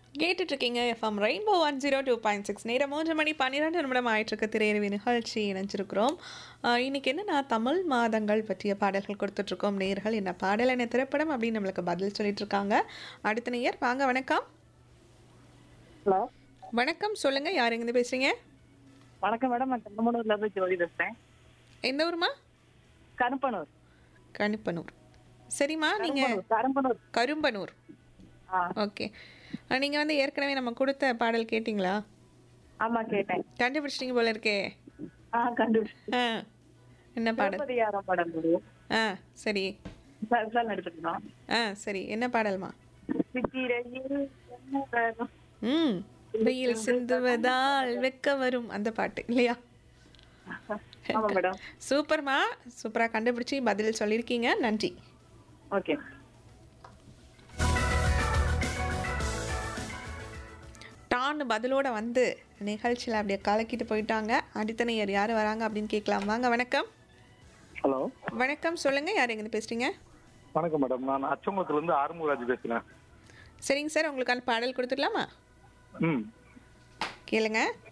கேட்டுட்டு இருக்கீங்க FM Rainbow one zero two point six நேரம் மூன்று மணி பன்னிரெண்டு நிமிடம் ஆயிட்டிருக்கு திரையறிவி நிகழ்ச்சி இணைஞ்சிருக்கிறோம் ஆஹ் இன்னைக்கு என்ன நான் தமிழ் மாதங்கள் பற்றிய பாடல்கள் கொடுத்துட்ருக்கோம் நேர்கள் என்ன பாடல் என்ன திரைப்படம் அப்படின்னு நம்மளுக்கு பதில் சொல்லிட்டு இருக்காங்க அடுத்த நேயர் வாங்க வணக்கம் ஹலோ வணக்கம் சொல்லுங்க யார் எங்கேருந்து பேசுறீங்க வணக்கம் மேடம் நான் கரும்பனூர்ல இருந்து ஜோதி பேசுறேன் எந்த ஊருமா கருப்பனூர் கணிப்பனூர் சரிம்மா நீங்க கரும்பனூர் கரும்பனூர் ஆ ஓகே நீங்க வந்து ஏற்கனவே நம்ம கொடுத்த பாடல் கேட்டிங்களா ஆமா கேட்டேன் கண்டுபிடிச்சிட்டீங்க போல இருக்கே ஆ கண்டுபிடிச்சு ஆ என்ன பாடல் திருப்பதியாரம் படம் முடியும் ஆ சரி சரிதான் எடுத்துக்கணும் ஆ சரி என்ன பாடல்மா சித்திரையில் என்ன வரும்? ம் வெயில் சிந்துவதால் வெக்க வரும் அந்த பாட்டு இல்லையா ஆமா மேடம் சூப்பர்மா சூப்பராக கண்டுபிடிச்சி பதில் சொல்லியிருக்கீங்க நன்றி ஓகே டான்னு பதிலோட வந்து நிகழ்ச்சியில் அப்படியே கலக்கிட்டு போயிட்டாங்க அடுத்த நேயர் யார் வராங்க அப்படின்னு கேட்கலாம் வாங்க வணக்கம் ஹலோ வணக்கம் சொல்லுங்கள் யார் எங்கேருந்து பேசுகிறீங்க வணக்கம் மேடம் நான் அச்சங்குளத்துலேருந்து ஆறுமுகராஜ் பேசுகிறேன் சரிங்க சார் உங்களுக்கான பாடல் கொடுத்துடலாமா ம் கேளுங்க